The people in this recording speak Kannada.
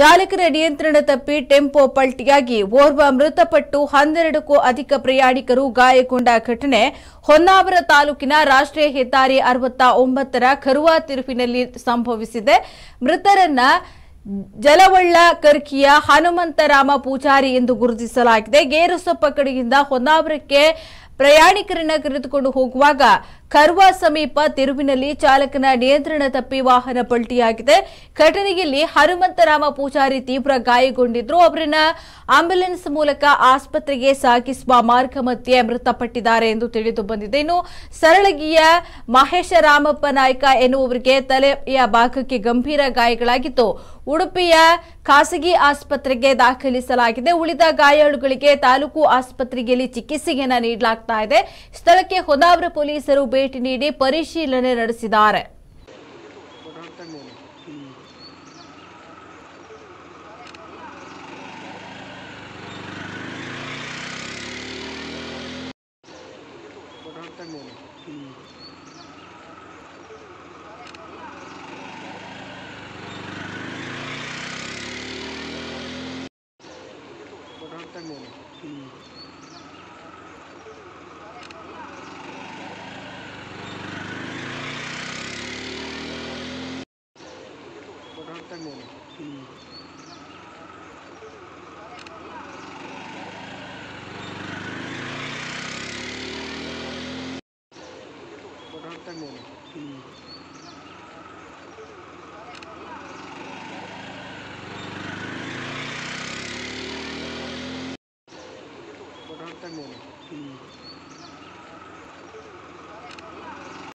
ಚಾಲಕರ ನಿಯಂತ್ರಣ ತಪ್ಪಿ ಟೆಂಪೋ ಪಲ್ಟಿಯಾಗಿ ಓರ್ವ ಮೃತಪಟ್ಟು ಹನ್ನೆರಡಕ್ಕೂ ಅಧಿಕ ಪ್ರಯಾಣಿಕರು ಗಾಯಗೊಂಡ ಘಟನೆ ಹೊನ್ನಾವರ ತಾಲೂಕಿನ ರಾಷ್ಟ್ರೀಯ ಹೆದ್ದಾರಿ ಅರವತ್ತ ಒಂಬತ್ತರ ಕರುವ ತಿರುವಿನಲ್ಲಿ ಸಂಭವಿಸಿದೆ ಮೃತರನ್ನ ಜಲವಳ್ಳ ಕರ್ಕಿಯ ಹನುಮಂತರಾಮ ಪೂಜಾರಿ ಎಂದು ಗುರುತಿಸಲಾಗಿದೆ ಗೇರುಸೊಪ್ಪ ಕಡೆಯಿಂದ ಹೊನ್ನಾವರಕ್ಕೆ ಪ್ರಯಾಣಿಕರನ್ನ ಕರೆದುಕೊಂಡು ಹೋಗುವಾಗ ಕರ್ವಾ ಸಮೀಪ ತಿರುವಿನಲ್ಲಿ ಚಾಲಕನ ನಿಯಂತ್ರಣ ತಪ್ಪಿ ವಾಹನ ಪಲ್ಟಿಯಾಗಿದೆ ಘಟನೆಯಲ್ಲಿ ಹನುಮಂತರಾಮ ಪೂಜಾರಿ ತೀವ್ರ ಗಾಯಗೊಂಡಿದ್ರು ಅವರನ್ನ ಆಂಬ್ಯುಲೆನ್ಸ್ ಮೂಲಕ ಆಸ್ಪತ್ರೆಗೆ ಸಾಗಿಸುವ ಮಾರ್ಗ ಮಧ್ಯೆ ಮೃತಪಟ್ಟಿದ್ದಾರೆ ಎಂದು ತಿಳಿದು ಬಂದಿದೆ ಇನ್ನು ಸರಳಗಿಯ ಮಹೇಶ ರಾಮಪ್ಪ ನಾಯ್ಕ ಎನ್ನುವವರಿಗೆ ತಲೆಯ ಭಾಗಕ್ಕೆ ಗಂಭೀರ ಗಾಯಗಳಾಗಿದ್ದು ಉಡುಪಿಯ ಖಾಸಗಿ ಆಸ್ಪತ್ರೆಗೆ ದಾಖಲಿಸಲಾಗಿದೆ ಉಳಿದ ಗಾಯಾಳುಗಳಿಗೆ ತಾಲೂಕು ಆಸ್ಪತ್ರೆಯಲ್ಲಿ ಚಿಕಿತ್ಸೆಯನ್ನ ನೀಡಲಾಗ್ತಾ ಇದೆ ಸ್ಥಳಕ್ಕೆ ಹೊದಾವರ ಪೊಲೀಸರು ಭೇಟಿ ನೀಡಿ ಪರಿಶೀಲನೆ ನಡೆಸಿದ್ದಾರೆ